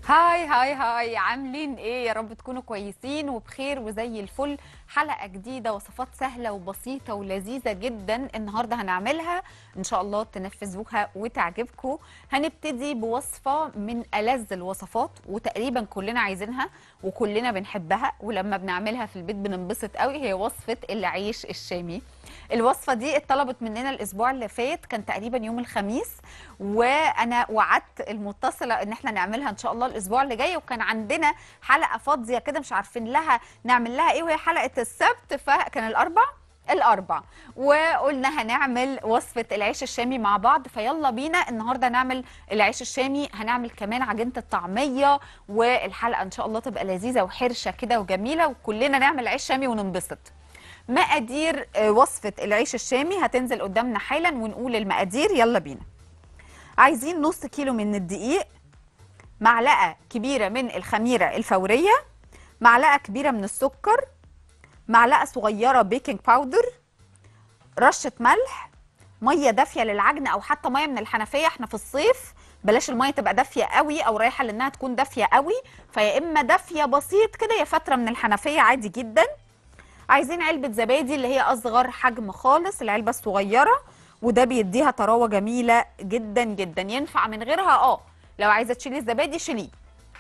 هاي هاي هاي عاملين ايه يا رب تكونوا كويسين وبخير وزي الفل حلقة جديدة وصفات سهلة وبسيطة ولذيذة جدا النهاردة هنعملها ان شاء الله تنفذوها وتعجبكم هنبتدي بوصفة من ألذ الوصفات وتقريبا كلنا عايزينها وكلنا بنحبها ولما بنعملها في البيت بننبسط قوي هي وصفة العيش الشامي الوصفة دي اتطلبت مننا الاسبوع اللي فات كان تقريبا يوم الخميس وانا وعدت المتصلة ان احنا نعملها ان شاء الله الاسبوع اللي جاي وكان عندنا حلقة فاضية كده مش عارفين لها نعمل لها ايه وهي حلقة السبت فكان الاربع الاربع وقلنا هنعمل وصفه العيش الشامي مع بعض فيلا بينا النهارده نعمل العيش الشامي هنعمل كمان عجينه الطعميه والحلقه ان شاء الله تبقى لذيذه وحرشه كده وجميله وكلنا نعمل عيش شامي وننبسط مقادير آه، وصفه العيش الشامي هتنزل قدامنا حالا ونقول المقادير يلا بينا عايزين نص كيلو من الدقيق معلقه كبيره من الخميره الفوريه معلقه كبيره من السكر معلقه صغيره بيكنج باودر رشه ملح ميه دافيه للعجن او حتى ميه من الحنفيه احنا في الصيف بلاش الميه تبقى دافيه قوي او رايحه لانها تكون دافيه قوي فيا اما دافيه بسيط كده يا فتره من الحنفيه عادي جدا عايزين علبه زبادي اللي هي اصغر حجم خالص العلبه الصغيره وده بيديها طراوه جميله جدا جدا ينفع من غيرها اه لو عايزه تشيلي الزبادي شيليه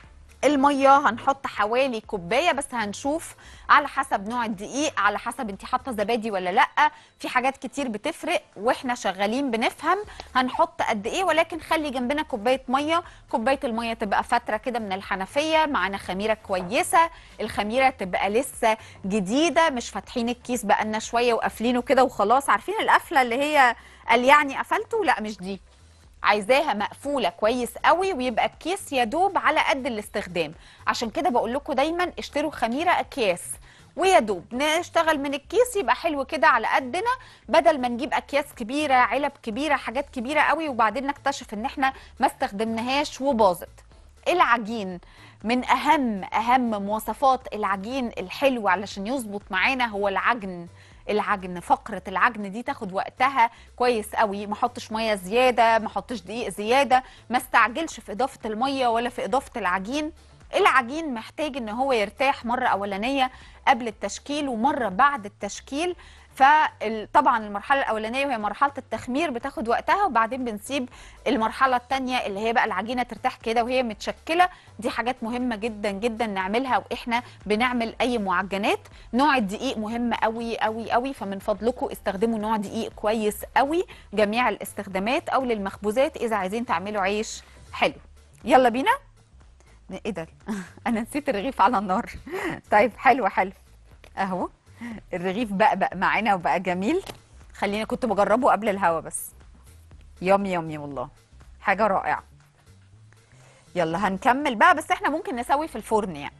الميه هنحط حوالي كوبايه بس هنشوف على حسب نوع الدقيق على حسب انت حاطه زبادي ولا لا في حاجات كتير بتفرق واحنا شغالين بنفهم هنحط قد ايه ولكن خلي جنبنا كوبايه ميه كوبايه الميه تبقى فتره كده من الحنفيه معانا خميره كويسه الخميره تبقى لسه جديده مش فاتحين الكيس بقالنا شويه وقافلينه كده وخلاص عارفين القفله اللي هي قال يعني قفلته لا مش دي عايزاها مقفوله كويس قوي ويبقى الكيس يا دوب على قد الاستخدام عشان كده بقول لكم دايما اشتروا خميره اكياس ويا دوب نشتغل من الكيس يبقى حلو كده على قدنا بدل ما نجيب اكياس كبيره علب كبيره حاجات كبيره قوي وبعدين نكتشف ان احنا ما استخدمناهاش وباظت العجين من اهم اهم مواصفات العجين الحلو علشان يظبط معانا هو العجن العجن فقره العجن دي تاخد وقتها كويس قوي ما احطش ميه زياده ما احطش دقيق زياده ما استعجلش في اضافه الميه ولا في اضافه العجين العجين محتاج ان هو يرتاح مره اولانيه قبل التشكيل ومره بعد التشكيل فطبعا المرحله الاولانيه وهي مرحله التخمير بتاخد وقتها وبعدين بنسيب المرحله الثانيه اللي هي بقى العجينه ترتاح كده وهي متشكله دي حاجات مهمه جدا جدا نعملها واحنا بنعمل اي معجنات نوع الدقيق مهم قوي قوي قوي فمن فضلكم استخدموا نوع دقيق كويس قوي جميع الاستخدامات او للمخبوزات اذا عايزين تعملوا عيش حلو يلا بينا ايه ده انا نسيت الرغيف على النار طيب حلو حلو اهو الرغيف بقى بقى معانا وبقى جميل خلينا كنت بجربه قبل الهوا بس يوم يومي والله حاجه رائعه يلا هنكمل بقى بس احنا ممكن نسوي في الفرن يعني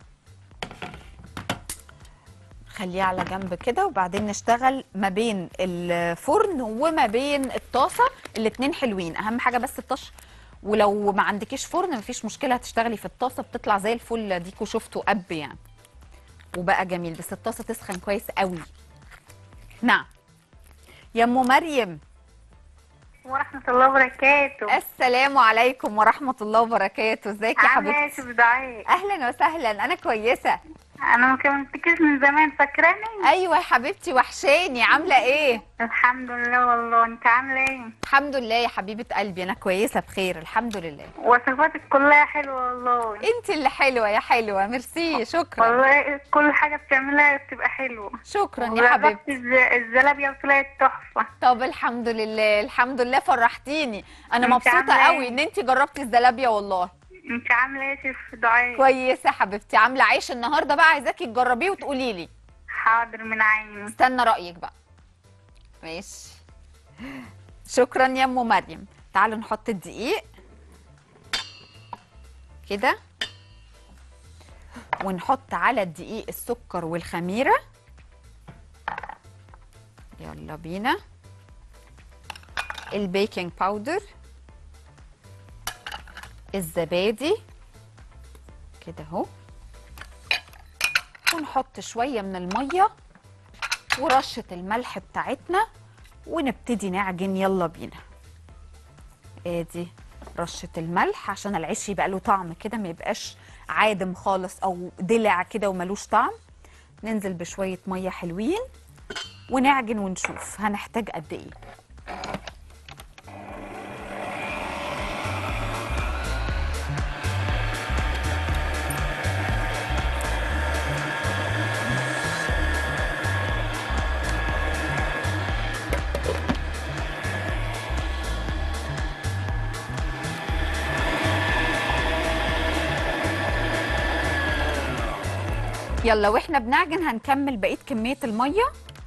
خليه على جنب كده وبعدين نشتغل ما بين الفرن وما بين الطاسه الاتنين حلوين اهم حاجه بس الطش ولو ما عندكيش فرن مفيش مشكله هتشتغلي في الطاسه بتطلع زي الفل ديكوا شفتوا اب يعني وبقى جميل بس الطاسه تسخن كويس قوي نعم يا ام مريم ورحمة الله وبركاته السلام عليكم ورحمه الله وبركاته ازيك يا عاملة ايه يا حبيبتي شيف دعاء؟ اهلا وسهلا انا كويسه انا ما كلمتكيش من زمان فاكراني؟ ايوه يا حبيبتي وحشاني عامله ايه الحمد لله والله انت عاملة ايه؟ الحمد لله يا حبيبه قلبي انا كويسه بخير الحمد لله وصفاتك كلها حلوة والله انت اللي حلوه يا حلوه ميرسي شكرا والله كل حاجة بتعملها بتبقى حلوة شكرا يا وجربت حبيبتي الز- الزلابية وطلعت تحفة طب الحمد لله الحمد لله فرحتيني انا انت مبسوطه عاملة قوي ايه؟ ان انت جربتي الزلابيه والله انت عاملة ايه يا شيف دعاء؟ كويسه يا حبيبتي عامله عيش النهارده بقى عايزاكي تجربيه وتقولي لي حاضر من عيني استنى رايك بقى ماشي شكرا يا ام مريم تعالوا نحط الدقيق كده ونحط على الدقيق السكر والخميره يلا بينا البيكنج باودر الزبادي كده اهو ونحط شويه من الميه ورشه الملح بتاعتنا ونبتدي نعجن يلا بينا ادي رشه الملح عشان العيش يبقى له طعم كده ما يبقاش عادم خالص او دلع كده وملوش طعم ننزل بشويه ميه حلوين ونعجن ونشوف هنحتاج قد ايه يلا واحنا بنعجن هنكمل بقيه كميه الميه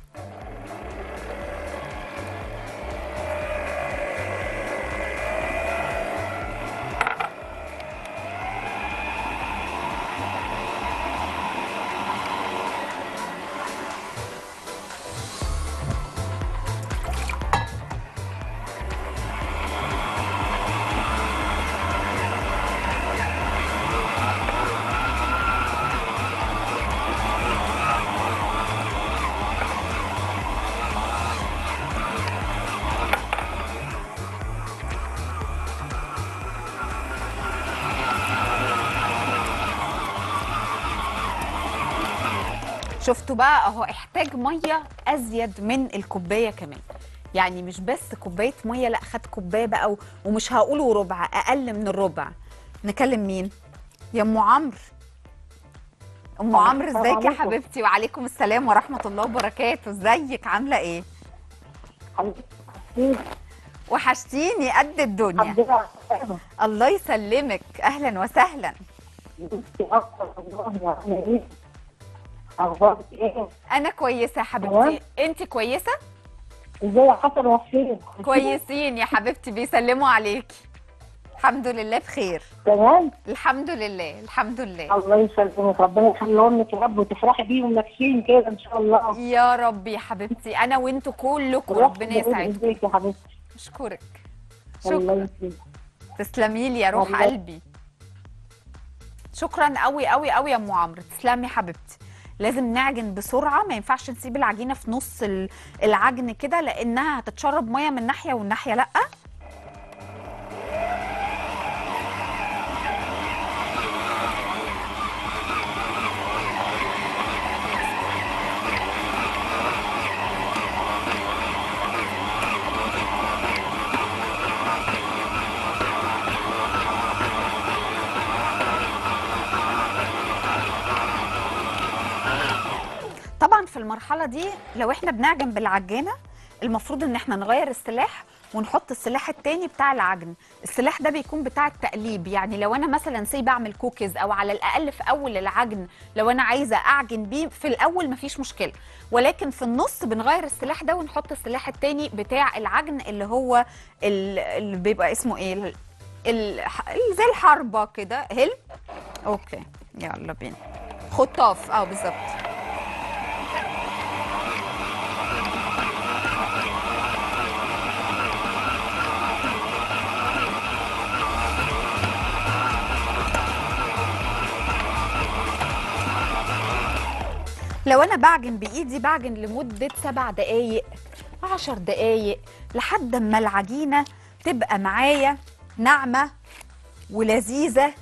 شفتوا بقى اهو احتاج ميه ازيد من الكوبايه كمان يعني مش بس كوبايه ميه لا خد كوبايه بقى و- ومش هقوله ربع اقل من الربع نكلم مين يا ام عمرو ام عمرو السلام ازيك يا عليكم. حبيبتي وعليكم السلام ورحمه الله وبركاته ازيك عامله ايه حبيبتي وحشتيني قد الدنيا الحمد لله على السلامة. الله يسلمك اهلا وسهلا انتي اكتر والله يعني ايه اخبارك ايه انا كويسه يا حبيبتي تمام. انت كويسه ازاي يا حسن وفين كويسين يا حبيبتي بيسلموا عليكي الحمد لله بخير تمام الحمد لله الحمد لله الله يسلمك ربنا يخليهم لك يا رب وتفرحي بيهم نفسيين كده ان شاء الله يا رب يا حبيبتي انا وانتوا كلكم ربنا يسعدكم يسعدك يا حبيبتي اشكرك الله شكرا يسلمك تسلمي لي يا روح والله. قلبي شكرا قوي قوي قوي يا ام عمرو تسلمي حبيبتي لازم نعجن بسرعه ما ينفعش نسيب العجينه في نص ال- العجن كده لانها هتتشرب ميه من ناحيه والناحيه لا طبعا في المرحله دي لو احنا بنعجن بالعجانه المفروض ان احنا نغير السلاح ونحط السلاح التاني بتاع العجن السلاح ده بيكون بتاع التقليب يعني لو انا مثلا سي بعمل كوكيز او على الاقل في اول العجن لو انا عايزه اعجن بيه في الاول مفيش مشكله ولكن في النص بنغير السلاح ده ونحط السلاح التاني بتاع العجن اللي هو ال- اللي بيبقى اسمه ايه ال- ال- ال- زي الحربه كده هل اوكي يلا بينا خطاف اه بالظبط لو انا بعجن بايدي بعجن لمده سبع دقايق عشر دقايق لحد ما العجينه تبقى معايا ناعمه ولذيذه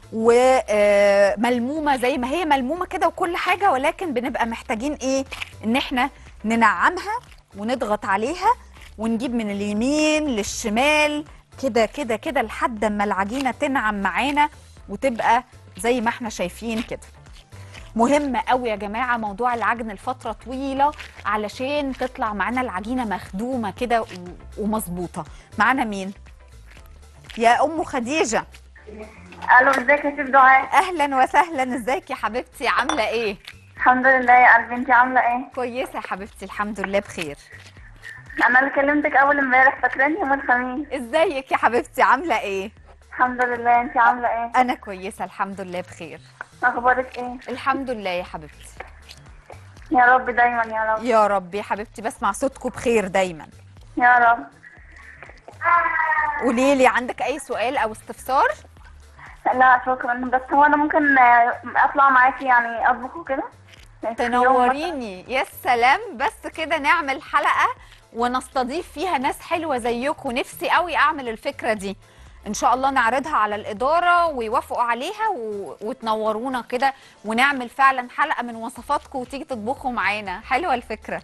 وملمومه زي ما هي ملمومه كده وكل حاجه ولكن بنبقى محتاجين ايه ان احنا ننعمها ونضغط عليها ونجيب من اليمين للشمال كده كده كده لحد ما العجينه تنعم معانا وتبقى زي ما احنا شايفين كده مهم قوي يا جماعه موضوع العجن لفتره طويله علشان تطلع معانا العجينه مخدومه كده و- ومظبوطه معانا مين يا ام خديجه الو ازيك يا سيف دعاء اهلا وسهلا ازيك يا حبيبتي عامله ايه الحمد لله يا قلبي انتي عامله ايه كويسه يا حبيبتي الحمد لله بخير انا اللي كلمتك اول امبارح فاكراني يوم الخميس ازيك يا حبيبتي عامله ايه الحمد لله انتي عامله ايه انا كويسه الحمد لله بخير اخبارك ايه الحمد لله يا حبيبتي يا رب دايما يا رب يا رب يا حبيبتي بسمع صوتكم بخير دايما يا رب قولي لي عندك اي سؤال او استفسار لا شكرا بس هو انا ممكن آه، اطلع معاكي يعني اطبخ وكده يعني في يوم مثلاً؟ تنوريني يا سلام بس كده نعمل حلقة ونستضيف فيها ناس حلوة زيكم نفسي قوي اعمل الفكرة دي ان شاء الله نعرضها على الاداره ويوافقوا عليها و... وتنورونا كده ونعمل فعلا حلقه من وصفاتكم وتيجي تطبخوا معانا حلوه الفكره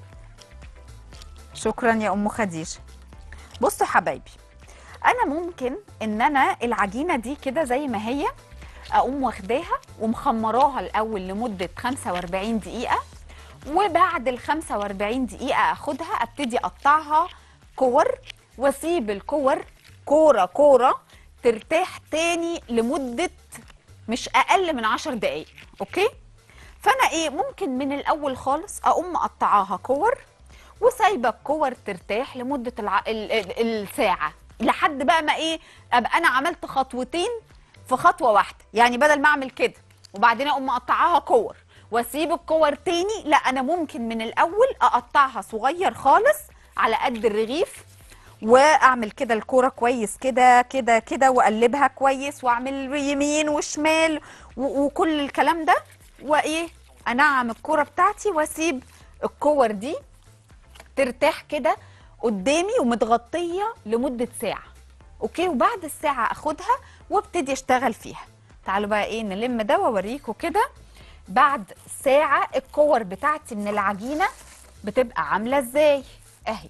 شكرا يا ام خديجه بصوا حبايبي انا ممكن ان انا العجينه دي كده زي ما هي اقوم واخداها ومخمراها الاول لمده 45 دقيقه وبعد ال 45 دقيقه اخدها ابتدي اقطعها كور واسيب الكور كوره كوره ترتاح تاني لمده مش اقل من 10 دقائق اوكي فانا ايه ممكن من الاول خالص اقوم مقطعاها كور وسايبه الكور ترتاح لمده الع... ال... ال... الساعه لحد بقى ما ايه ابقى انا عملت خطوتين في خطوه واحده يعني بدل ما اعمل كده وبعدين اقوم مقطعاها كور واسيب الكور تاني لا انا ممكن من الاول اقطعها صغير خالص على قد الرغيف واعمل كده الكوره كويس كده كده كده واقلبها كويس واعمل يمين وشمال و- وكل الكلام ده وايه انعم الكوره بتاعتي واسيب الكور دي ترتاح كده قدامي ومتغطيه لمده ساعه اوكي وبعد الساعه اخدها وابتدي اشتغل فيها تعالوا بقى ايه نلم ده واوريكم كده بعد ساعه الكور بتاعتي من العجينه بتبقى عامله ازاي اهي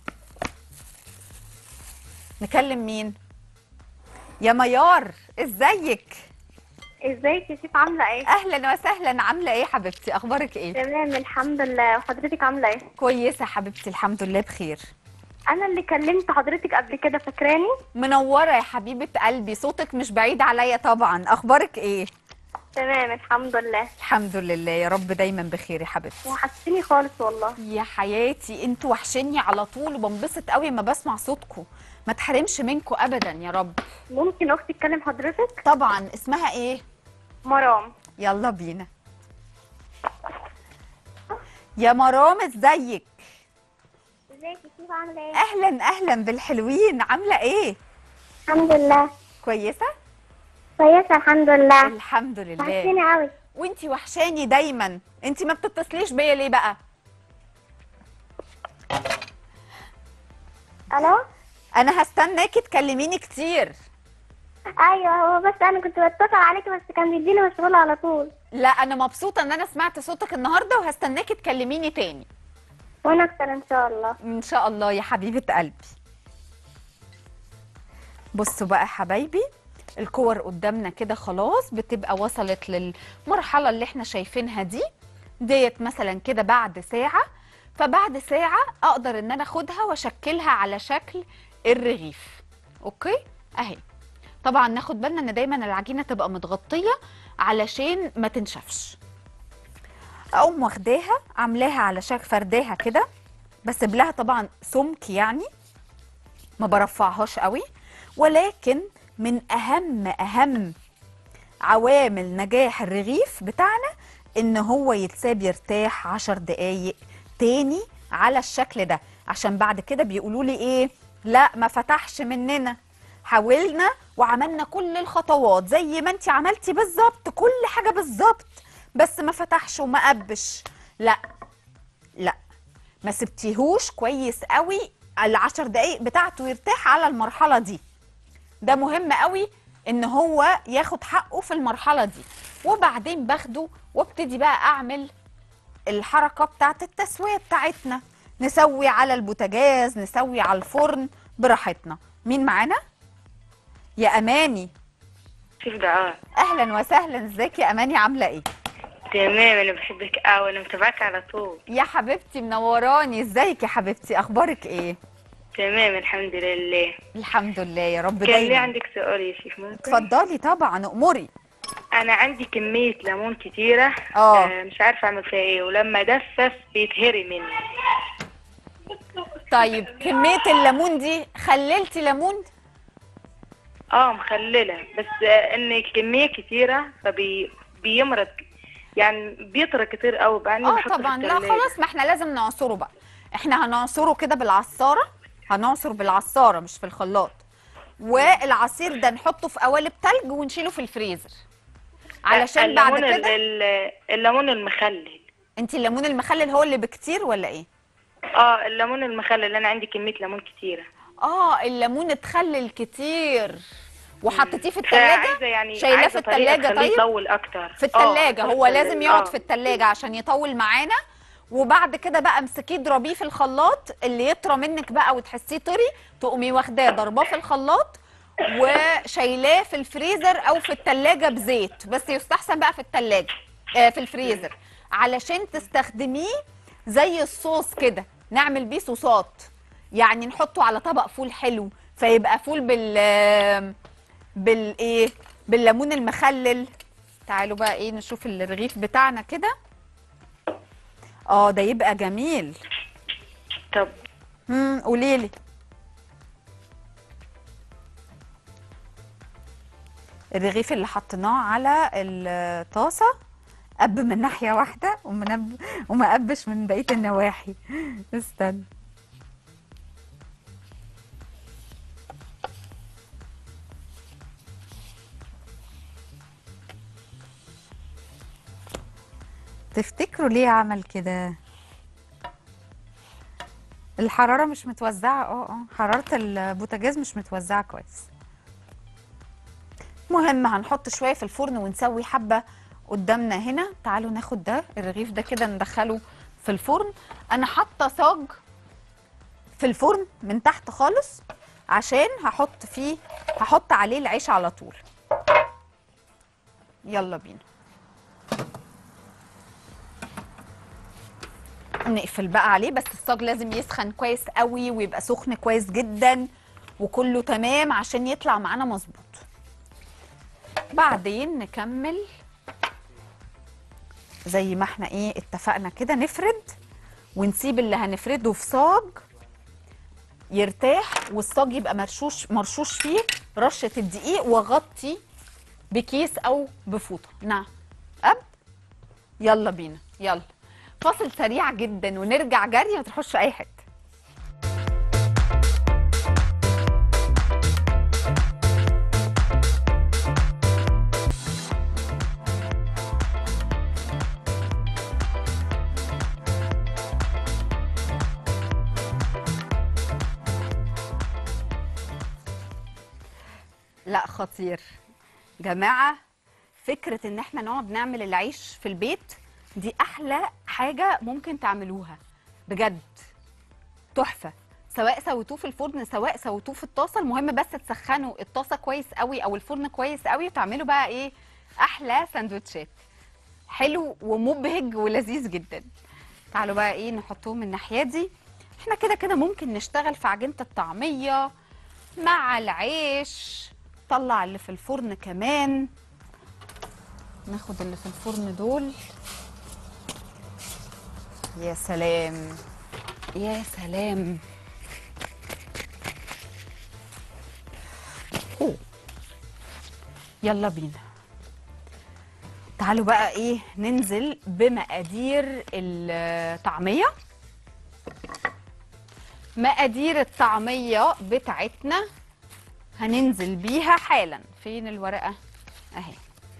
نكلم مين يا ميار ازيك ازيك يا شيف عاملة ايه؟ اهلا وسهلا عامله ايه حبيبتي اخبارك ايه تمام الحمد لله وحضرتك عاملة ايه؟ كويسه حبيبتي الحمد لله بخير انا اللي كلمت حضرتك قبل كده فاكراني؟ منوره يا حبيبه قلبي صوتك مش بعيد عليا طبعا اخبارك ايه تمام الحمد لله الحمد لله يا رب دايما بخير يا حبيبتي وحشتني خالص والله يا حياتي انتوا وحشني على طول وبنبسط قوي ما بسمع صوتكم ما تحرمش منكم ابدا يا رب ممكن اختي تكلم حضرتك؟ طبعا اسمها ايه مرام يلا بينا يا مرام ازيك ازيك يا شيف عاملة ايه؟ اهلا اهلا بالحلوين عامله ايه الحمد لله كويسه كويسة الحمد لله الحمد لله قوي وانتي وحشاني دايما انتي ما بتتصليش بيا ليه بقى الو؟ انا هستناكي تكلميني كتير ايوه هو بس انا كنت بتصل عليكي بس كان بيديني مشغولة على طول لا انا مبسوطه ان انا سمعت صوتك النهارده وهستناكي تكلميني تاني وانا اكتر ان شاء الله ان شاء الله يا حبيبه قلبي بصوا بقى حبايبي الكور قدامنا كده خلاص بتبقى وصلت للمرحله اللي احنا شايفينها دي ديت مثلا كده بعد ساعه فبعد ساعه اقدر ان انا اخدها واشكلها على شكل الرغيف اوكي اهي طبعا ناخد بالنا ان دايما العجينه تبقى متغطيه علشان ما تنشفش اقوم واخداها عاملاها على شكل فرداها كده بسيب لها طبعا سمك يعني ما برفعهاش قوي ولكن من اهم اهم عوامل نجاح الرغيف بتاعنا ان هو يتساب يرتاح عشر دقايق تاني على الشكل ده عشان بعد كده بيقولوا لي ايه لا ما فتحش مننا حاولنا وعملنا كل الخطوات زي ما انت عملتي بالظبط كل حاجه بالظبط بس ما فتحش وما قبش لا لا ما سبتيهوش كويس قوي العشر دقايق بتاعته يرتاح على المرحله دي ده مهم قوي ان هو ياخد حقه في المرحله دي وبعدين باخده وابتدي بقى اعمل الحركه بتاعت التسويه بتاعتنا نسوي على البوتاجاز نسوي على الفرن براحتنا مين معانا يا اماني كيف دعاء اهلا وسهلا ازيك يا اماني عامله ايه تمام انا بحبك قوي انا متابعك على طول يا حبيبتي منوراني ازيك يا حبيبتي اخبارك ايه تمام الحمد لله الحمد لله يا رب كان لي دايما عندك سؤال يا شيخ ممكن اتفضلي طبعا اموري انا عندي كمية ليمون كتيرة اه. آه، مش عارفة اعمل فيها ايه ولما دفس بيتهري مني طيب كميه الليمون دي خللتي ليمون اه مخللة بس آه، ان كمية كتيرة فبي بيمرض يعني بيطرى كتير قوي بعدين اه بحطه في طبعا لا التلاجة. خلاص ما احنا لازم نعصره بقى احنا هنعصره كده بالعصاره هنعصر بالعصاره مش في الخلاط والعصير ده نحطه في قوالب تلج ونشيله في الفريزر علشان بعد الليمون ال- كده ال- الليمون المخلل انت الليمون المخلل هو اللي بكتير ولا ايه اه الليمون المخلل انا عندي كمية ليمون كتيرة اه الليمون اتخلل كتير وحطيتيه في التلاجة فعايزة يعني شايلاه عايزة في طريقة التلاجة تخليه طيب؟ يطول اكتر في آه، التلاجة أحطه هو في لازم التلاجة. يقعد آه. في التلاجة عشان يطول معانا وبعد كده بقى امسكيه اضربيه في الخلاط اللي يطرى منك بقى وتحسيه طري تقومي واخداه ضرباه في الخلاط وشايلاه في الفريزر او في التلاجة بزيت بس يستحسن بقى في التلاجة آه في الفريزر علشان تستخدميه زي الصوص كده نعمل بيه صوصات يعني نحطه على طبق فول حلو فيبقى فول بال بالايه بالليمون المخلل تعالوا بقى ايه نشوف الرغيف بتاعنا كده اه ده يبقى جميل طب امم قولي لي الرغيف اللي حطيناه على الطاسه قب من ناحيه واحده ومنب... وما قبش من بقيه النواحي استنى تفتكروا ليه عمل كده الحرارة مش متوزعة اه اه حرارة البوتاجاز مش متوزعة كويس مهم هنحط شوية في الفرن ونسوي حبة قدامنا هنا تعالوا ناخد ده الرغيف ده كده ندخله في الفرن انا حاطة صاج في الفرن من تحت خالص عشان هحط فيه هحط عليه العيش على طول يلا بينا نقفل بقى عليه بس الصاج لازم يسخن كويس قوي ويبقى سخن كويس جدا وكله تمام عشان يطلع معانا مظبوط بعدين نكمل زي ما احنا ايه اتفقنا كده نفرد ونسيب اللي هنفرده في صاج يرتاح والصاج يبقى مرشوش مرشوش فيه رشه الدقيق واغطي بكيس او بفوطه نعم اب يلا بينا يلا فاصل سريع جدا ونرجع جري ما تروحوش في اي حته لا خطير جماعه فكره ان احنا نقعد نعمل العيش في البيت دي احلى حاجه ممكن تعملوها بجد تحفه سواء سويتوه في الفرن سواء سويتوه في الطاسه المهم بس تسخنوا الطاسه كويس قوي او الفرن كويس قوي وتعملوا بقى ايه احلى سندوتشات حلو ومبهج ولذيذ جدا تعالوا بقى ايه نحطهم من الناحيه دي احنا كده كده ممكن نشتغل في عجينه الطعميه مع العيش طلع اللي في الفرن كمان ناخد اللي في الفرن دول يا سلام يا سلام أوه. يلا بينا تعالوا بقى ايه ننزل بمقادير الطعميه مقادير الطعميه بتاعتنا هننزل بيها حالا فين الورقه اهي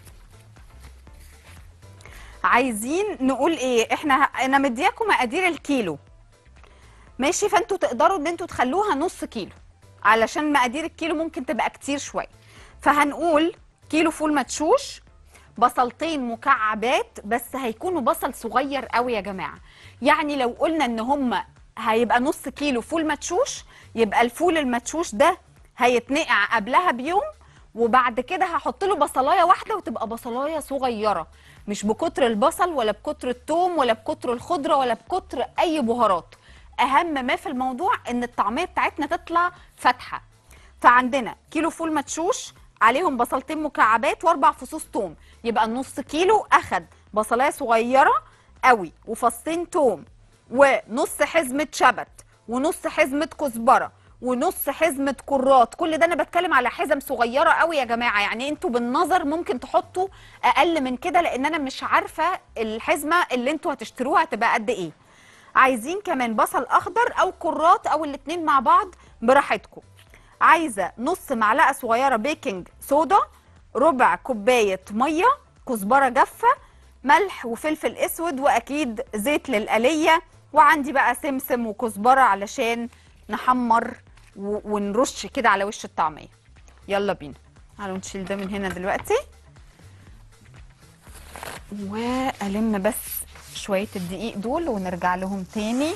عايزين نقول ايه احنا انا مدياكم مقادير الكيلو ماشي فانتوا تقدروا ان انتوا تخلوها نص كيلو علشان مقادير الكيلو ممكن تبقى كتير شويه فهنقول كيلو فول مدشوش بصلتين مكعبات بس هيكونوا بصل صغير قوي يا جماعه يعني لو قلنا ان هم هيبقى نص كيلو فول مدشوش يبقى الفول المدشوش ده هيتنقع قبلها بيوم وبعد كده هحط له بصلايه واحده وتبقى بصلايه صغيره مش بكتر البصل ولا بكتر الثوم ولا بكتر الخضره ولا بكتر اي بهارات اهم ما في الموضوع ان الطعميه بتاعتنا تطلع فاتحه فعندنا كيلو فول مدشوش عليهم بصلتين مكعبات واربع فصوص توم يبقى النص كيلو اخد بصلايه صغيره قوي وفصين توم ونص حزمه شبت ونص حزمه كزبره ونص حزمه كرات كل ده انا بتكلم على حزم صغيره قوي يا جماعه يعني انتوا بالنظر ممكن تحطوا اقل من كده لان انا مش عارفه الحزمه اللي انتوا هتشتروها هتبقى قد ايه عايزين كمان بصل اخضر او كرات او الاتنين مع بعض براحتكم عايزه نص معلقه صغيره بيكنج صودا ربع كوبايه ميه كزبره جافه ملح وفلفل اسود واكيد زيت للقليه وعندي بقى سمسم وكزبره علشان نحمر و- ونرش كده على وش الطعميه يلا بينا تعالوا نشيل ده من هنا دلوقتي والم بس شويه الدقيق دول ونرجع لهم تاني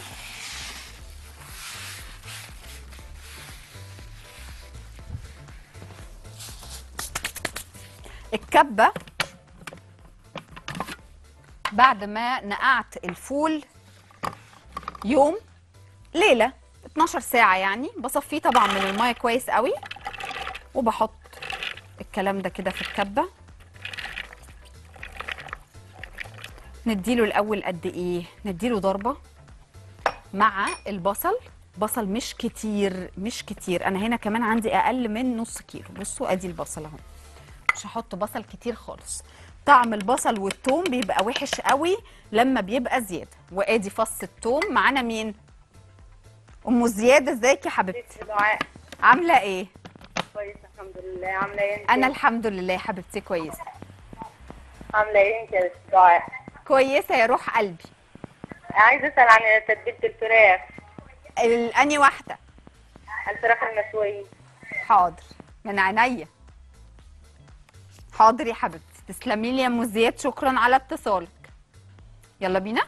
الكبه بعد ما نقعت الفول يوم ليله 12 ساعه يعني بصفيه طبعا من الميه كويس قوي وبحط الكلام ده كده في الكبه نديله الاول قد ايه نديله ضربه مع البصل بصل مش كتير مش كتير انا هنا كمان عندي اقل من نص كيلو بصوا ادي البصل اهو مش هحط بصل كتير خالص طعم البصل والثوم بيبقى وحش قوي لما بيبقى زياده وادي فص الثوم معانا مين ام زياد ازيك يا حبيبتي دعاء عامله ايه كويسه الحمد لله عامله ايه انت انا الحمد لله يا حبيبتي كويسه عامله ايه انت يا ست دعاء كويسه يا روح قلبي عايزه اسال عن تتبيله الفراخ ال- اني واحده الفراخ المشويه حاضر من عينيا حاضر يا حبيبتي تسلمي لي يا ام زياد شكرا على اتصالك يلا بينا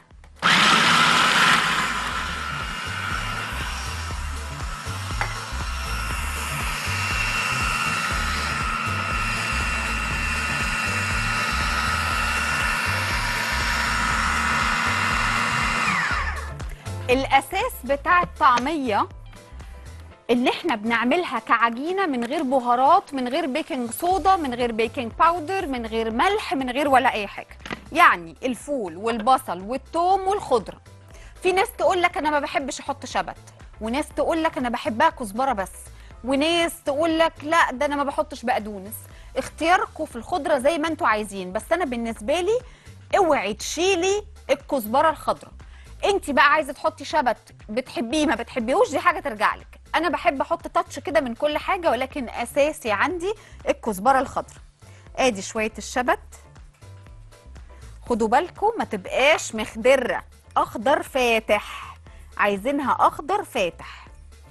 الاساس بتاع الطعميه اللي احنا بنعملها كعجينه من غير بهارات من غير بيكنج صودا من غير بيكنج باودر من غير ملح من غير ولا اي حاجه يعني الفول والبصل والثوم والخضره في ناس تقول لك انا ما بحبش احط شبت وناس تقول لك انا بحبها كزبره بس وناس تقول لك لا ده انا ما بحطش بقدونس اختياركم في الخضره زي ما انتوا عايزين بس انا بالنسبه لي اوعي تشيلي الكزبره الخضراء انت بقى عايزه تحطي شبت بتحبيه ما بتحبيهوش دي حاجه ترجع لك انا بحب احط تاتش كده من كل حاجه ولكن اساسي عندي الكزبره الخضراء ادي شويه الشبت خدوا بالكم ما تبقاش مخضره اخضر فاتح عايزينها اخضر فاتح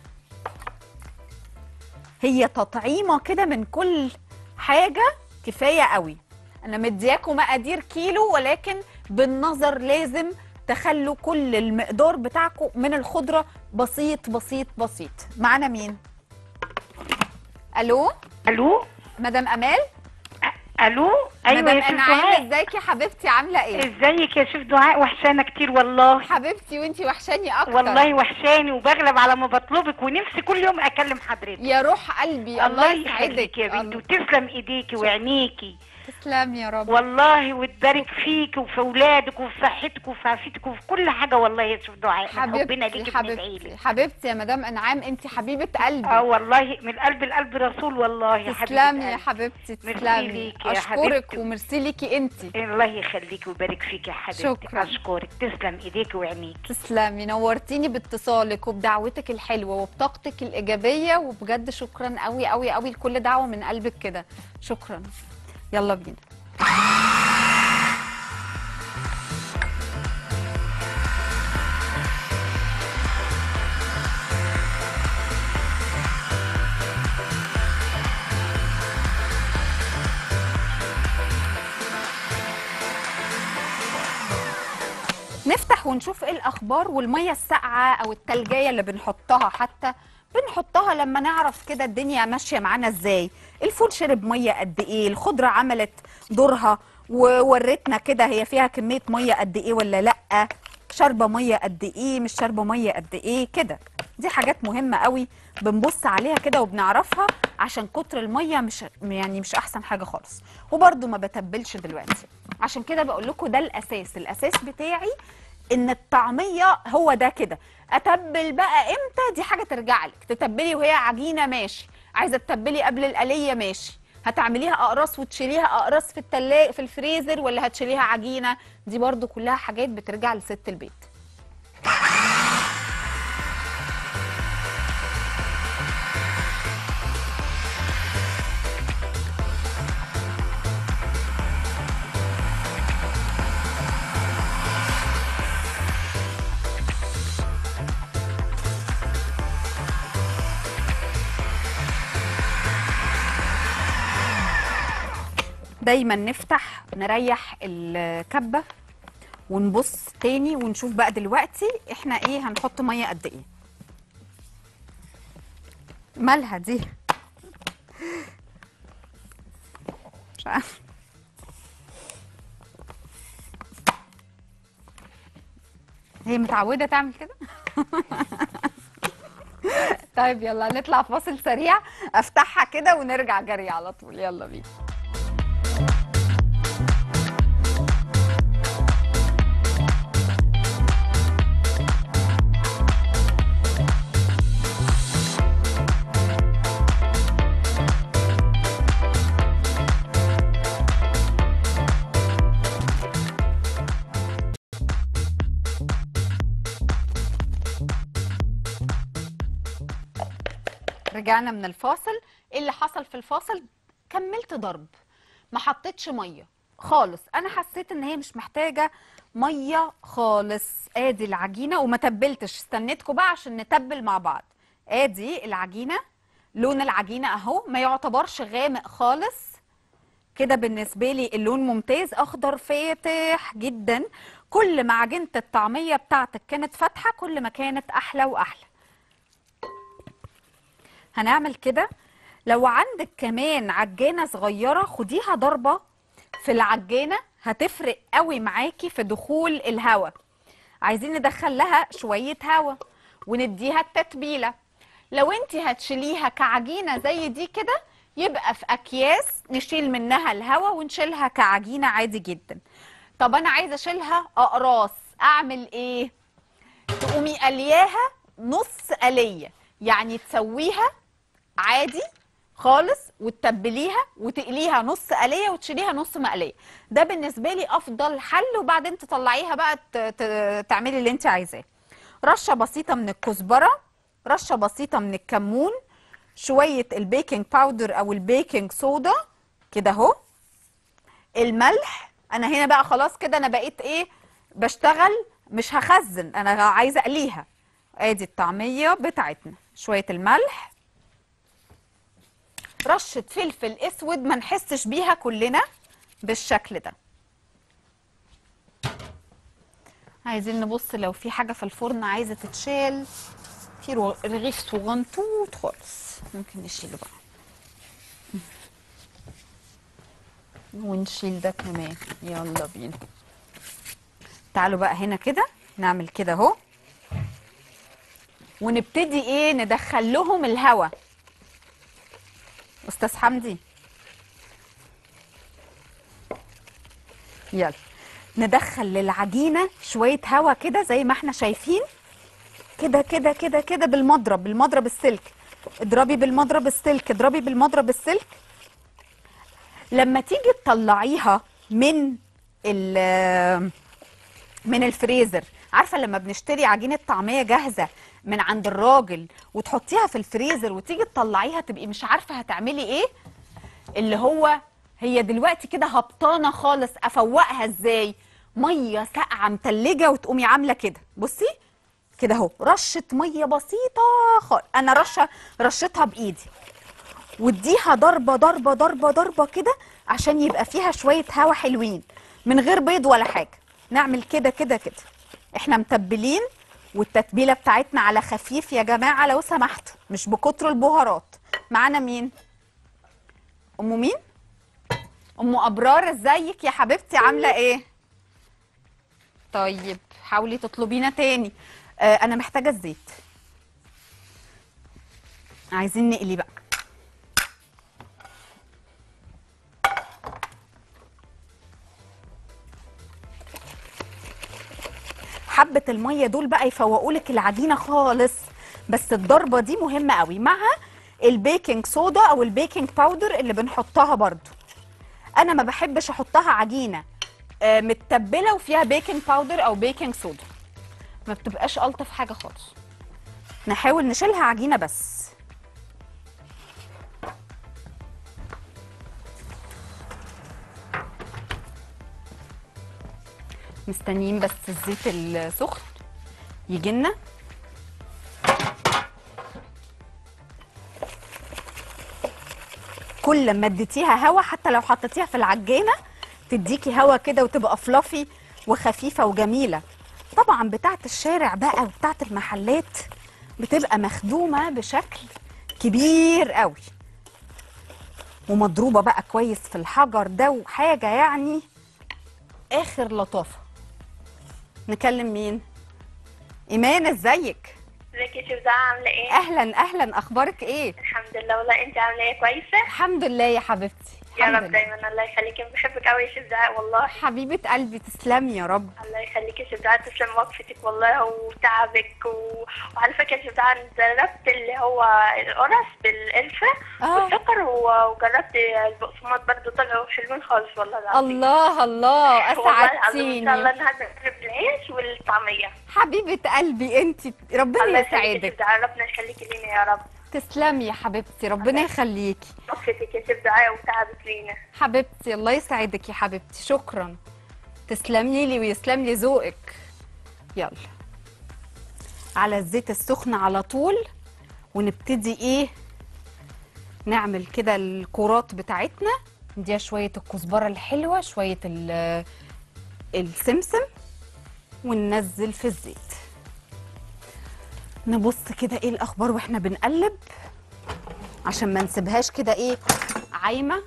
هي تطعيمه كده من كل حاجه كفايه قوي انا مدياكم مقادير كيلو ولكن بالنظر لازم تخلوا كل المقدار بتاعكم من الخضره بسيط بسيط بسيط معانا مين الو الو مدام امال الو ايوه مدام يا شيف انعام دعاء ازيك يا حبيبتي عامله ايه ازيك يا شيف دعاء وحشانه كتير والله حبيبتي وانتي وحشاني اكتر والله وحشاني وبغلب على ما بطلبك ونفسي كل يوم اكلم حضرتك يا روح قلبي الله يسعدك يخليك يا بنتي الله- وتسلم ايديكي وعينيكي تسلم يا رب والله وتبارك فيك وفي اولادك وفي صحتك وفي عافيتك وفي كل حاجه والله يا شيف دعاء من حبنا حبيبتي ليكي بندعي حبيبتي لك حبيبتي يا مدام انعام انت حبيبه قلبي اه والله من قلب القلب رسول والله يا حبيبتي تسلمي يا حبيبتي ميرسي تسلمي ليكي يا اشكرك حبيبتي. وميرسي ليكي انت الله يخليكي ويبارك فيك يا حبيبتي شكراً. اشكرك تسلم ايديكي وعينيكي تسلمي نورتيني باتصالك وبدعوتك الحلوه وبطاقتك الايجابيه وبجد شكرا قوي قوي قوي لكل دعوه من قلبك كده شكرا يلا بينا نفتح ونشوف ايه الاخبار والميه الساقعه او التلجيه اللي بنحطها حتى بنحطها لما نعرف كده الدنيا ماشيه معانا ازاي الفول شرب ميه قد ايه الخضره عملت دورها وورتنا كده هي فيها كميه ميه قد ايه ولا لا شاربه ميه قد ايه مش شاربه ميه قد ايه كده دي حاجات مهمه قوي بنبص عليها كده وبنعرفها عشان كتر الميه مش يعني مش احسن حاجه خالص وبرده ما بتبلش دلوقتي عشان كده بقول لكم ده الاساس الاساس بتاعي ان الطعميه هو ده كده اتبل بقى امتى دي حاجه ترجع لك تتبلي وهي عجينه ماشي عايزه تتبلي قبل القليه ماشي هتعمليها اقراص وتشيليها اقراص في التلاجة في الفريزر ولا هتشيليها عجينه دي برضو كلها حاجات بترجع لست البيت دايما نفتح نريح الكبه ونبص تاني ونشوف بقى دلوقتي احنا ايه هنحط ميه قد ايه مالها دي مش عارفه هي متعوده تعمل كده طيب يلا نطلع فاصل سريع افتحها كده ونرجع جري على طول يلا بينا رجعنا من الفاصل ايه اللي حصل في الفاصل كملت ضرب ما حطيتش ميه خالص انا حسيت ان هي مش محتاجه ميه خالص ادي العجينه وما تبلتش استنيتكم بقى عشان نتبل مع بعض ادي العجينه لون العجينه اهو ما يعتبرش غامق خالص كده بالنسبه لي اللون ممتاز اخضر فاتح جدا كل ما عجينه الطعميه بتاعتك كانت فاتحه كل ما كانت احلى واحلى هنعمل كده لو عندك كمان عجانه صغيره خديها ضربه في العجانه هتفرق قوي معاكي في دخول الهواء عايزين ندخل لها شويه هواء ونديها التتبيله لو انت هتشيليها كعجينه زي دي كده يبقى في اكياس نشيل منها الهواء ونشيلها كعجينه عادي جدا طب انا عايزه اشيلها اقراص اعمل ايه تقومي قلياها نص قليه يعني تسويها عادي خالص وتتبليها وتقليها نص قليه وتشيليها نص مقليه ده بالنسبه لي افضل حل وبعدين تطلعيها بقى ت- ت- تعملي اللي انت عايزاه رشه بسيطه من الكزبره رشه بسيطه من الكمون شويه البيكنج باودر او البيكنج صودا كده اهو الملح انا هنا بقى خلاص كده انا بقيت ايه بشتغل مش هخزن انا عايزه اقليها ادي الطعميه بتاعتنا شويه الملح رشه فلفل اسود ما نحسش بيها كلنا بالشكل ده عايزين نبص لو في حاجه في الفرن عايزه تتشال في رو- رغيف صغنطوط خالص ممكن نشيله بقى ونشيل ده كمان يلا بينا تعالوا بقى هنا كده نعمل كده اهو ونبتدي ايه ندخل لهم الهوا استاذ حمدي يلا ندخل للعجينه شويه هوا كده زي ما احنا شايفين كده كده كده كده بالمضرب بالمضرب السلك اضربي بالمضرب السلك اضربي بالمضرب السلك لما تيجي تطلعيها من ال من الفريزر عارفه لما بنشتري عجينه طعميه جاهزه من عند الراجل وتحطيها في الفريزر وتيجي تطلعيها تبقي مش عارفه هتعملي ايه اللي هو هي دلوقتي كده هبطانه خالص افوقها ازاي ميه ساقعه متلجه وتقومي عامله كده بصي كده اهو رشه ميه بسيطه خالص انا رشه رشتها بايدي واديها ضربه ضربه ضربه ضربه كده عشان يبقى فيها شويه هوا حلوين من غير بيض ولا حاجه نعمل كده كده كده احنا متبلين والتتبيله بتاعتنا على خفيف يا جماعه لو سمحتوا مش بكتر البهارات معانا مين ام مين ام ابرار ازيك يا حبيبتي عامله ايه طيب حاولي تطلبينا تاني آه انا محتاجه الزيت عايزين نقلي بقى حبه الميه دول بقى يفوقوا لك العجينه خالص بس الضربه دي مهمه قوي مع البيكنج صودا او البيكنج باودر اللي بنحطها برضو انا ما بحبش احطها عجينه آه، متبله وفيها بيكنج باودر او بيكنج صودا ما بتبقاش الطف حاجه خالص نحاول نشيلها عجينه بس مستنيين بس الزيت السخن يجي لنا كل لما اديتيها هوا حتى لو حطيتيها في العجينه تديكي هوا كده وتبقى فلافي وخفيفه وجميله طبعا بتاعه الشارع بقى وبتاعه المحلات بتبقى مخدومه بشكل كبير قوي ومضروبه بقى كويس في الحجر ده وحاجه يعني اخر لطافه نكلم مين ايمان ازيك ازيك يا شيف زعا عامله ايه؟ اهلا اهلا اخبارك ايه الحمد لله والله انت عامله ايه كويسه؟ الحمد لله يا حبيبتي يا الحمد رب لله. دايما الله يخليكي أنا بحبك قوي يا شيف زعا والله حبيبه قلبي تسلمي يا رب الله يخليكي يا شيف زعا تسلم وقفتك والله وتعبك و... وعلى فكره يا شيف زعا أنا جربت اللي هو القرص بالقرفه اه والسكر و- وجربت البقسماط برضو طلعوا حلوين خالص والله العظيم الله الله والله العظيم ان شاء الله اسعدتيني النهارده نجرب العيش والطعميه حبيبه قلبي انت ربنا الله يخليكي يا يسعدك شيف زعا ربنا يخليكي لينا يا رب تسلمي يا حبيبتي ربنا يخليكي وقفتك يا شيف زعا وتعبك لينا حبيبتي الله يسعدك يا حبيبتي شكرا تسلمي لي ويسلم لي ذوقك يلا على الزيت السخن على طول ونبتدي ايه نعمل كده الكرات بتاعتنا نديها شويه الكزبره الحلوه شويه ال- السمسم وننزل في الزيت نبص كده ايه الاخبار واحنا بنقلب عشان ما نسيبهاش كده ايه عايمه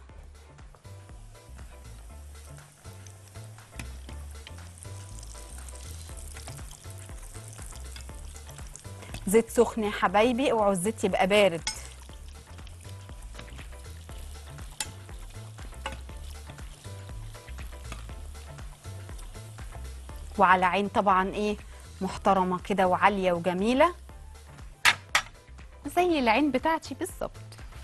زيت سخن يا حبايبي اوعوا الزيت يبقى بارد وعلى عين طبعا ايه محترمه كده وعاليه وجميله زي العين بتاعتي بالظبط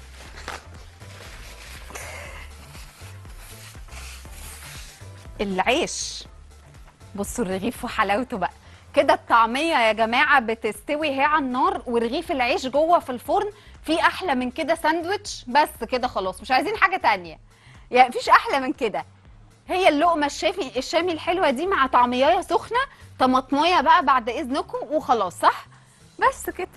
العيش بصوا الرغيف وحلاوته بقى كده الطعميه يا جماعه بتستوي هي على النار ورغيف العيش جوه في الفرن في احلى من كده ساندوتش بس كده خلاص مش عايزين حاجه تانية يعني مفيش احلى من كده هي اللقمه الشامي الشامي الحلوه دي مع طعميه سخنه طماطميه بقى بعد اذنكم وخلاص صح بس كده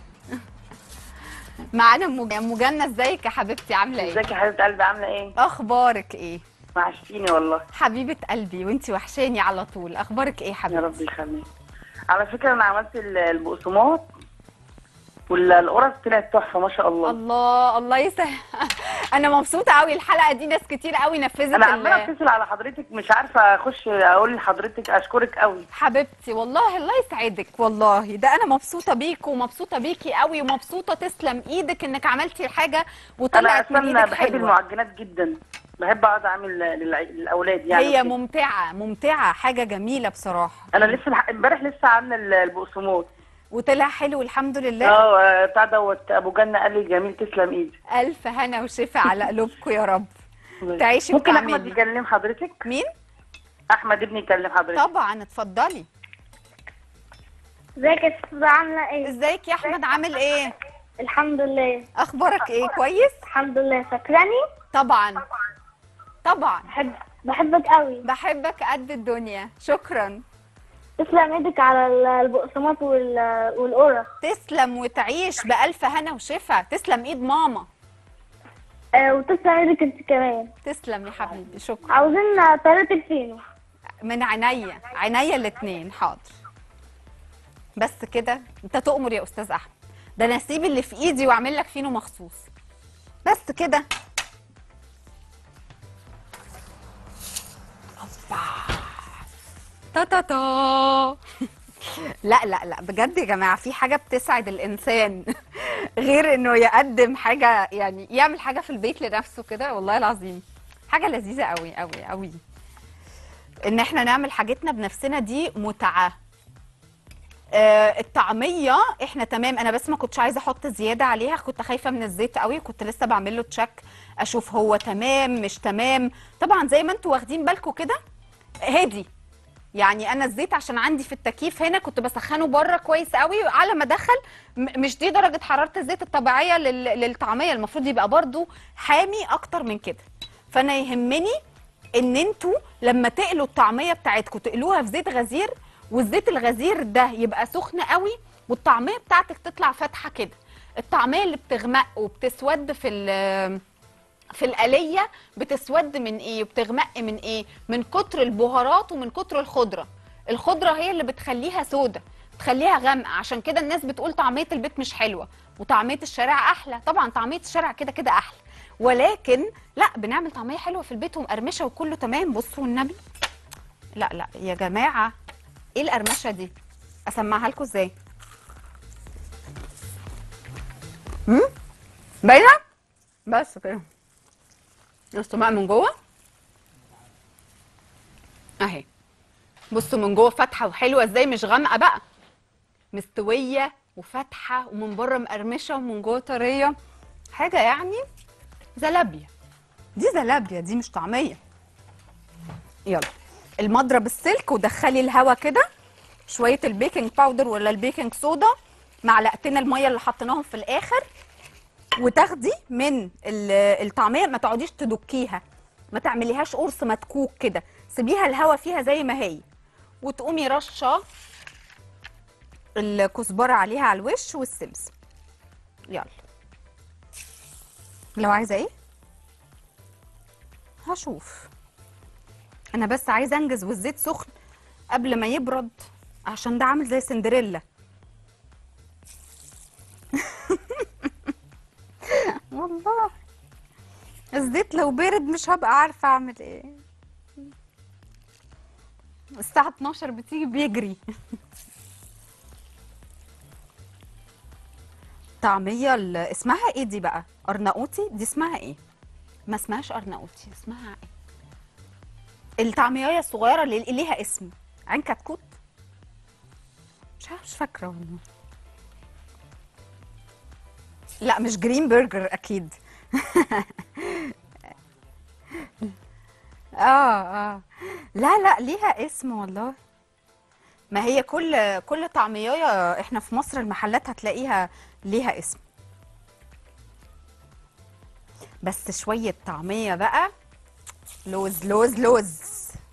معانا ام أم جنة ازيك يا حبيبتي عامله ايه ازيك يا حبيبه قلبي عامله ايه؟ اخبارك ايه وحشتيني والله حبيبه قلبي وانتي وحشاني على طول اخبارك ايه يا حبيبتي رب يخليك على فكره انا عملت ال- البقسماط والقرص طلعت تحفه ما شاء الله الله الله يسهل انا مبسوطه قوي الحلقه دي ناس كتير قوي نفذت انا ال- عماله اتصل على حضرتك مش عارفه اخش اقول لحضرتك اشكرك قوي حبيبتي والله الله يسعدك والله ده انا مبسوطه بيك ومبسوطه بيكي قوي ومبسوطه تسلم ايدك انك عملتي الحاجه انا وطلعت من اصلا ايدك بحب حلوه المعجنات جدا بحب اقعد اعمل للع- للاولاد يعني هي وكده. ممتعه ممتعه حاجه جميله بصراحه انا لسه الح- امبارح لسه عامله ال- البقسماط وطلع حلو الحمد لله اه بتاع دوت ابو جنه قال لي جميل تسلم ايدك الف هنا وشفا على قلوبكم يا رب تعيشي ممكن وتعملي. احمد يكلم حضرتك مين احمد ابني يكلم حضرتك طبعا اتفضلي ازيك يا ستة عاملة ايه؟ ازيك يا احمد عامل ايه الحمد لله اخبارك ايه كويس الحمد لله فاكراني؟ طبعا طبعا بحب بحبك قوي بحبك قد الدنيا شكرا تسلم ايدك على ال- البقسماط وال- والقرص تسلم وتعيش بألف هنا وشفا تسلم ايد ماما آه وتسلم ايدك انت كمان تسلم يا حبيبي شكرا عاوزين طريقة الفينو من عينيا عينيا الاتنين حاضر بس كده انت تؤمر يا استاذ احمد ده انا اسيب اللي في ايدي واعمل لك فينو مخصوص بس كده أوبا. تا تا تا لا لا لا بجد يا جماعه في حاجه بتسعد الانسان غير انه يقدم حاجه يعني يعمل حاجه في البيت لنفسه كده والله العظيم حاجه لذيذه قوي قوي قوي ان احنا نعمل حاجتنا بنفسنا دي متعه آه الطعميه احنا تمام انا بس ما كنتش عايزه احط زياده عليها كنت خايفه من الزيت قوي كنت لسه بعمل له تشيك اشوف هو تمام مش تمام طبعا زي ما انتوا واخدين بالكم كده هادي يعني انا الزيت عشان عندي في التكييف هنا كنت بسخنه بره كويس قوي على ما ادخل م- مش دي درجه حراره الزيت الطبيعيه لل- للطعميه المفروض يبقى برضو حامي اكتر من كده فانا يهمني ان انتوا لما تقلوا الطعميه بتاعتكم تقلوها في زيت غزير والزيت الغزير ده يبقى سخن قوي والطعميه بتاعتك تطلع فاتحه كده الطعميه اللي بتغمق وبتسود في ال- في القليه بتسود من ايه وبتغمق من ايه من كتر البهارات ومن كتر الخضره الخضره هي اللي بتخليها سودة تخليها غامقه عشان كده الناس بتقول طعميه البيت مش حلوه وطعميه الشارع احلى طبعا طعميه الشارع كده كده احلى ولكن لا بنعمل طعميه حلوه في البيت ومقرمشه وكله تمام بصوا النبي لا لا يا جماعه ايه القرمشه دي اسمعها لكم ازاي امم باينه بس كده بصوا بقى من جوه اهي بصوا من جوه فاتحه وحلوه ازاي مش غامقه بقى مستويه وفاتحه ومن بره مقرمشه ومن جوه طريه حاجه يعني زلابيا دي زلابيا دي مش طعميه يلا المضرب السلك ودخلي الهواء كده شويه البيكنج باودر ولا البيكنج صودا معلقتين الميه اللي حطيناهم في الاخر وتاخدي من ال- الطعميه ما تقعديش تدكيها ما تعمليهاش قرص مدكوك كده سيبيها الهوا فيها زي ما هي وتقومي رشه الكزبره عليها على الوش والسمسم يلا لو عايزه ايه هشوف انا بس عايزه انجز والزيت سخن قبل ما يبرد عشان ده عامل زي سندريلا والله الزيت لو برد مش هبقى عارفه اعمل ايه الساعه 12 بتيجي بيجري طعميه ال- اسمها ايه دي بقى ارناؤوطي دي اسمها ايه ما اسمهاش ارناؤوطي اسمها ايه الطعميه الصغيره اللي ليها اسم عين كتكوت مش عارفه مش فاكره والله لا مش جرين برجر اكيد اه اه لا لا ليها اسم والله ما هي كل كل طعمية احنا في مصر المحلات هتلاقيها ليها اسم بس شوية طعمية بقى لوز لوز لوز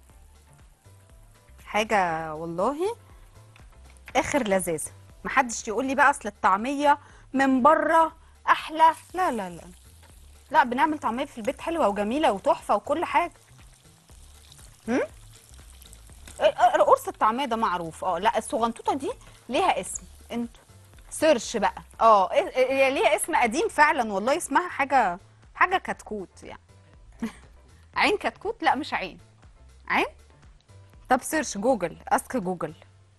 حاجة والله اخر لذاذة محدش يقول لي بقى اصل الطعمية من بره احلى لا لا لا لا بنعمل طعمية في البيت حلوة وجميلة وتحفة وكل حاجة هم؟ إيه، إيه، قرص الطعمية ده معروف اه لا الصغنطوطة دي ليها اسم انتوا سيرش بقى اه إيه- إيه، هي ليها اسم قديم فعلا والله اسمها حاجة حاجة كتكوت يعني عين كتكوت لا مش عين عين طب سيرش جوجل اسك جوجل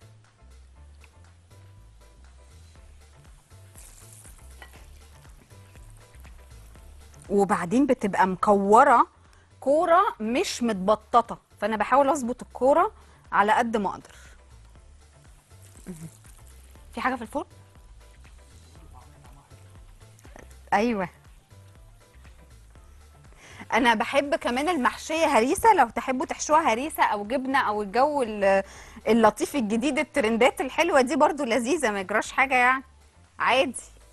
وبعدين بتبقى مكوره كوره مش متبططه فانا بحاول اظبط الكوره على قد ما اقدر في حاجه في الفرن ايوه انا بحب كمان المحشيه هريسه لو تحبوا تحشوها هريسه او جبنه او الجو ال- اللطيف الجديد الترندات الحلوه دي برضو لذيذه ما يجراش حاجه يعني عادي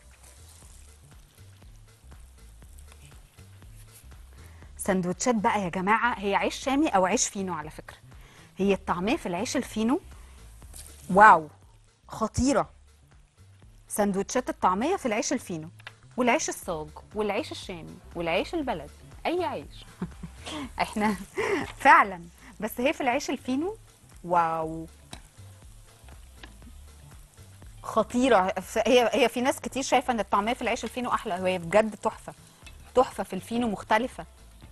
سندوتشات بقى يا جماعه هي عيش شامي او عيش فينو على فكره هي الطعميه في العيش الفينو واو خطيره سندوتشات الطعميه في العيش الفينو والعيش الصاج والعيش الشامي والعيش البلدي اي عيش احنا فعلا بس هي في العيش الفينو واو خطيره ف- هي هي في ناس كتير شايفه ان الطعميه في العيش الفينو احلى هي بجد تحفه تحفه في الفينو مختلفه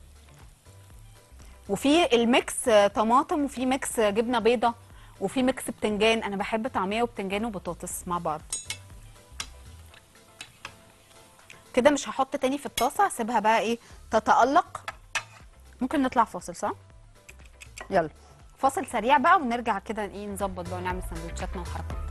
وفي الميكس آه، طماطم وفي ميكس آه، جبنه بيضه وفي ميكس بتنجان انا بحب طعميه وبتنجان وبطاطس مع بعض كده مش هحط تاني في الطاسه اسيبها بقى ايه تتالق ممكن نطلع فاصل صح يلا فاصل سريع بقى ونرجع كده ايه نظبط بقى ونعمل سندوتشاتنا وحركات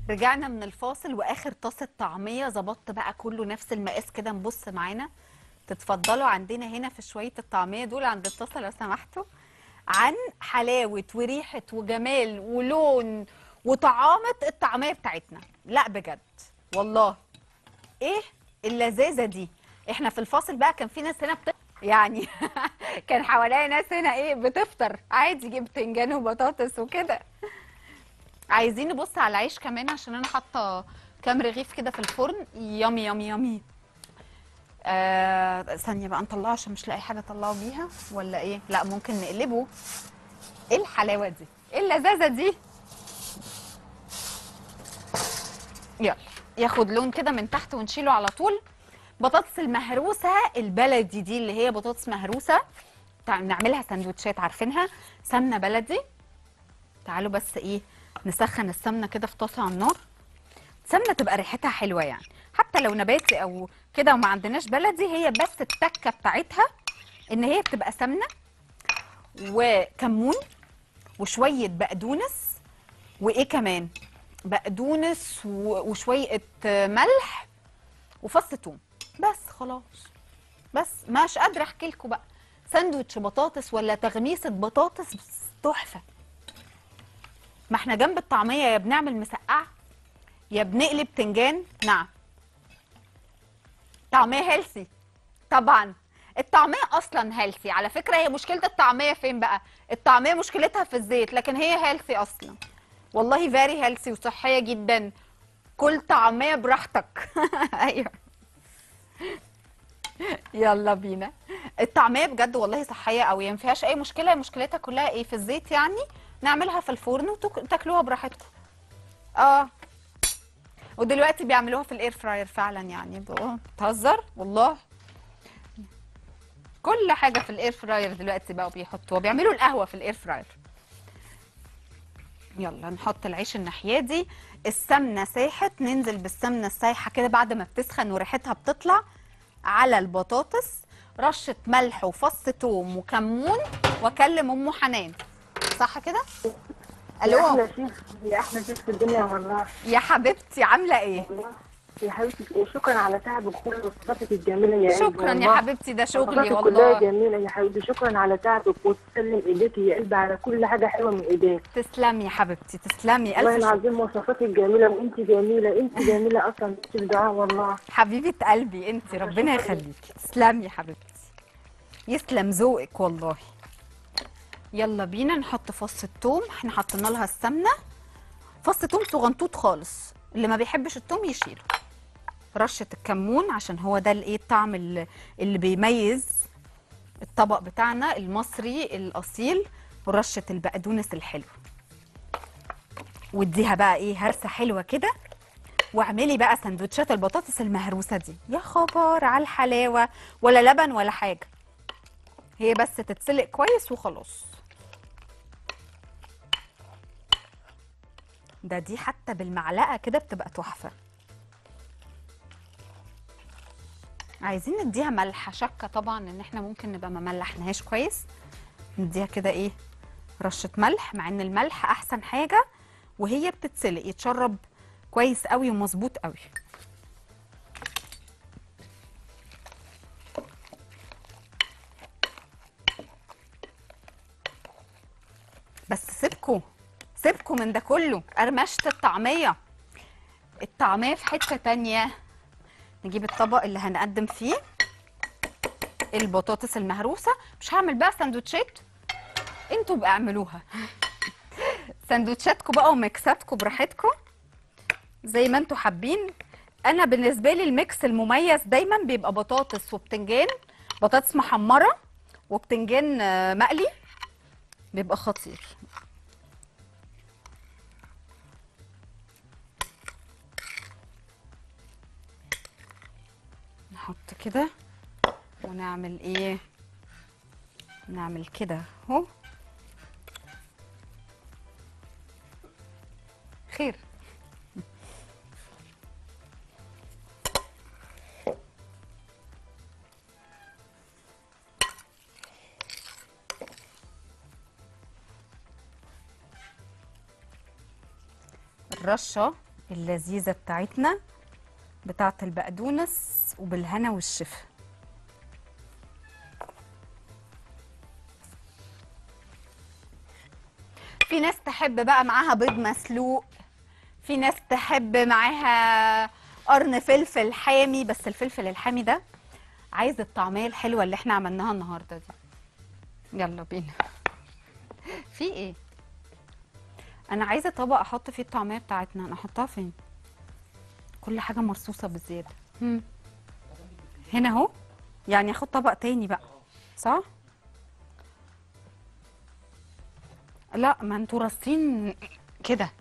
رجعنا من الفاصل واخر طاسه طعميه ظبطت بقى كله نفس المقاس كده نبص معانا تتفضلوا عندنا هنا في شويه الطعميه دول عند الطاسه لو سمحتوا عن حلاوه وريحه وجمال ولون وطعامه الطعميه بتاعتنا لا بجد والله ايه اللذاذه دي احنا في الفاصل بقى كان في ناس هنا بت... يعني كان حواليا ناس هنا ايه بتفطر عادي جيب بتنجان وبطاطس وكده عايزين نبص على العيش كمان عشان انا حاطه كام رغيف كده في الفرن يامي يامي يامي آه ثانيه بقى نطلعه عشان مش لاقي حاجه اطلعه بيها ولا ايه لا ممكن نقلبه ايه الحلاوه دي ايه اللذاذه دي يلا ياخد لون كده من تحت ونشيله على طول بطاطس المهروسه البلدي دي اللي هي بطاطس مهروسه تع- نعملها سندوتشات عارفينها سمنه بلدي تعالوا بس ايه نسخن السمنه كده في طاسه على النار سمنه تبقى ريحتها حلوه يعني حتى لو نباتي او كده وما عندناش بلدي هي بس التكه بتاعتها ان هي بتبقى سمنه وكمون وشويه بقدونس وايه كمان بقدونس و- وشويه آه، ملح وفص ثوم بس خلاص بس مش قادره احكي لكم بقى ساندوتش بطاطس ولا تغميسه بطاطس بس تحفه ما احنا جنب الطعميه يا بنعمل مسقعه يا بنقلب تنجان نعم طعميه هيلثي طبعا الطعميه اصلا هيلثي على فكره هي مشكله الطعميه فين بقى الطعميه مشكلتها في الزيت لكن هي هيلثي اصلا والله فيري هيلثي وصحيه جدا كل طعميه براحتك ايوه يلا بينا الطعميه بجد والله صحيه قوي ما فيهاش اي مشكله مشكلتها كلها ايه في الزيت يعني نعملها في الفرن وتاكلوها براحتكم اه ودلوقتي بيعملوها في الاير فراير فعلا يعني بقوا- بتهزر والله كل حاجه في الاير فراير دلوقتي بقوا بيحطوها بيعملوا القهوه في الاير فراير يلا نحط العيش الناحيه دي السمنه ساحت ننزل بالسمنه السايحه كده بعد ما بتسخن وريحتها بتطلع على البطاطس رشه ملح وفص ثوم وكمون واكلم ام حنان صح كده يا الو احلى شيف يا احلى شيف في الدنيا والله يا حبيبتي عامله ايه والله يا حبيبتي شكرا على تعبك كل وصفاتك الجميله يا قلبي شكرا يا والله. حبيبتي ده شغلي وصفاتك كلها والله جميله يا حبيبتي شكرا على تعبك وتسلم ايديك يا قلبي على كل حاجه حلوه من ايديك تسلمي يا حبيبتي تسلمي والله الف شكر العظيم وصفاتك جميله وانت جميله انت جميله اصلا في الدعاء والله حبيبه قلبي انت ربنا يخليكي تسلمي يا حبيبتي يسلم ذوقك والله يلا بينا نحط فص الثوم احنا حطينا لها السمنه فص ثوم صغنطوط خالص اللي ما بيحبش الثوم يشيله رشه الكمون عشان هو ده الايه الطعم اللي, اللي بيميز الطبق بتاعنا المصري الاصيل ورشه البقدونس الحلو واديها بقى ايه هرسه حلوه كده واعملي بقى سندوتشات البطاطس المهروسه دي يا خبر على الحلاوه ولا لبن ولا حاجه هي بس تتسلق كويس وخلاص ده دي حتى بالمعلقه كده بتبقى تحفه عايزين نديها ملح شكه طبعا ان احنا ممكن نبقى ما ملحناهاش كويس نديها كده ايه رشه ملح مع ان الملح احسن حاجه وهي بتتسلق يتشرب كويس قوي ومظبوط قوي بس سيبكوا سيبكوا من ده كله قرمشة الطعمية الطعمية في حتة تانية نجيب الطبق اللي هنقدم فيه البطاطس المهروسة مش هعمل بقى سندوتشات انتوا بقى اعملوها سندوتشاتكم بقى وميكساتكم براحتكم زي ما انتوا حابين انا بالنسبه لي الميكس المميز دايما بيبقى بطاطس وبتنجان بطاطس محمره وبتنجان آه، مقلي بيبقى خطير نحط كده ونعمل ايه نعمل كده اهو خير الرشه اللذيذه بتاعتنا بتاعه البقدونس وبالهنا والشفا في ناس تحب بقى معاها بيض مسلوق في ناس تحب معاها قرن فلفل حامي بس الفلفل الحامي ده عايز الطعميه الحلوه اللي احنا عملناها النهارده دي يلا بينا في ايه انا عايزه طبق احط فيه الطعميه بتاعتنا انا احطها فين كل حاجه مرصوصه بزياده هم. هنا اهو يعني اخد طبق تاني بقى صح لا ما انتوا راصين كده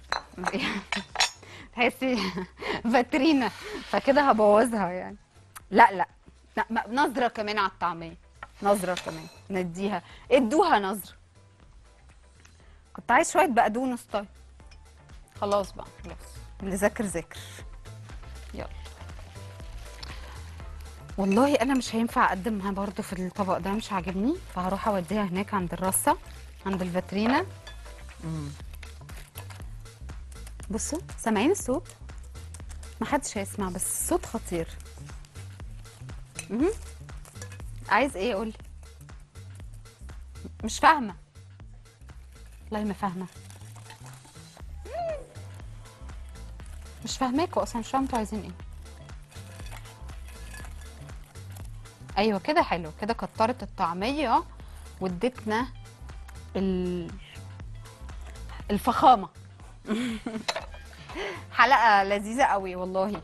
تحسي فاترينا فكده هبوظها يعني لا لا لا ما- نظره كمان على الطعميه نظره كمان نديها ادوها نظره كنت عايز شويه بقدونس طيب خلاص بقى خلاص اللي ذاكر ذاكر يلا والله انا مش هينفع اقدمها برضو في الطبق ده مش عاجبني فهروح اوديها هناك عند الرصه عند الفاترينا مم. بصوا سامعين الصوت محدش هيسمع بس الصوت خطير مهم. عايز ايه قولي مش فاهمه والله ما فاهمه مم. مش فاهماكوا اصلا مش فاهمه انتوا عايزين ايه ايوه كده حلو كده كترت الطعميه وادتنا ال... الفخامه حلقه لذيذه قوي والله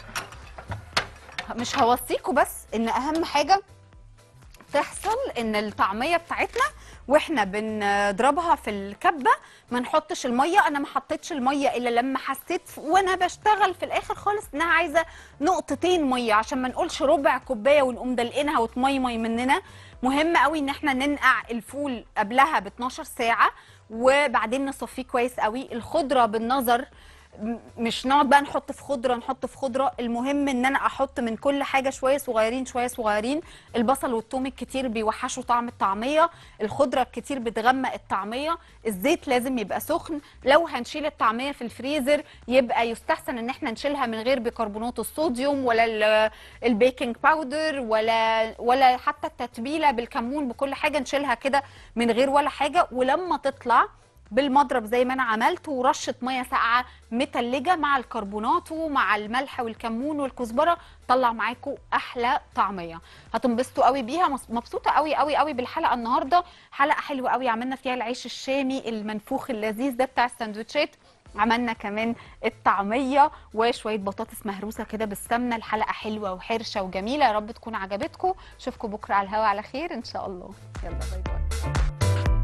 مش هوصيكوا بس ان اهم حاجه تحصل ان الطعميه بتاعتنا واحنا بنضربها في الكبه ما نحطش الميه انا ما حطيتش الميه الا لما حسيت ف- وانا بشتغل في الاخر خالص انها عايزه نقطتين ميه عشان ما نقولش ربع كوبايه ونقوم دلقينها وتميمي مننا مهم قوي ان احنا ننقع الفول قبلها ب 12 ساعه وبعدين نصفيه كويس قوي الخضره بالنظر م- مش نقعد بقى نحط في خضره نحط في خضره المهم ان انا احط من كل حاجه شويه صغيرين شويه صغيرين البصل والثوم الكتير بيوحشوا طعم الطعميه الخضره الكتير بتغمق الطعميه الزيت لازم يبقى سخن لو هنشيل الطعميه في الفريزر يبقى يستحسن ان احنا نشيلها من غير بيكربونات الصوديوم ولا ال- البيكنج باودر ولا ولا حتى التتبيله بالكمون بكل حاجه نشيلها كده من غير ولا حاجه ولما تطلع بالمضرب زي ما انا عملت ورشه ميه ساقعه متلجه مع الكربونات ومع الملح والكمون والكزبره طلع معاكم احلى طعميه هتنبسطوا قوي بيها مص- مبسوطه قوي قوي قوي بالحلقه النهارده حلقه حلوه قوي عملنا فيها العيش الشامي المنفوخ اللذيذ ده بتاع السندوتشات عملنا كمان الطعميه وشويه بطاطس مهروسه كده بالسمنه الحلقه حلوه وحرشه وجميله يا رب تكون عجبتكم اشوفكم بكره على الهوا على خير ان شاء الله يلا باي باي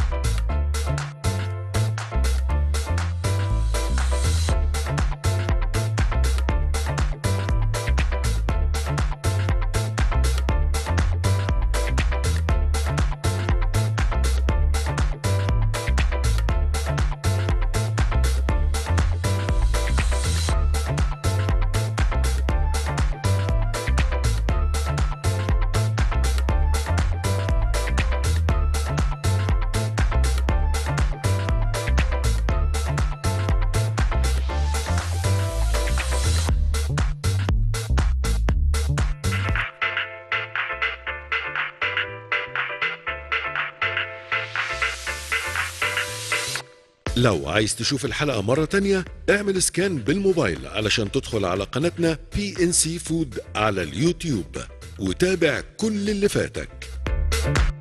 لو عايز تشوف الحلقة مرة تانية اعمل سكان بالموبايل علشان تدخل على قناتنا بي ان سي فود على اليوتيوب وتابع كل اللي فاتك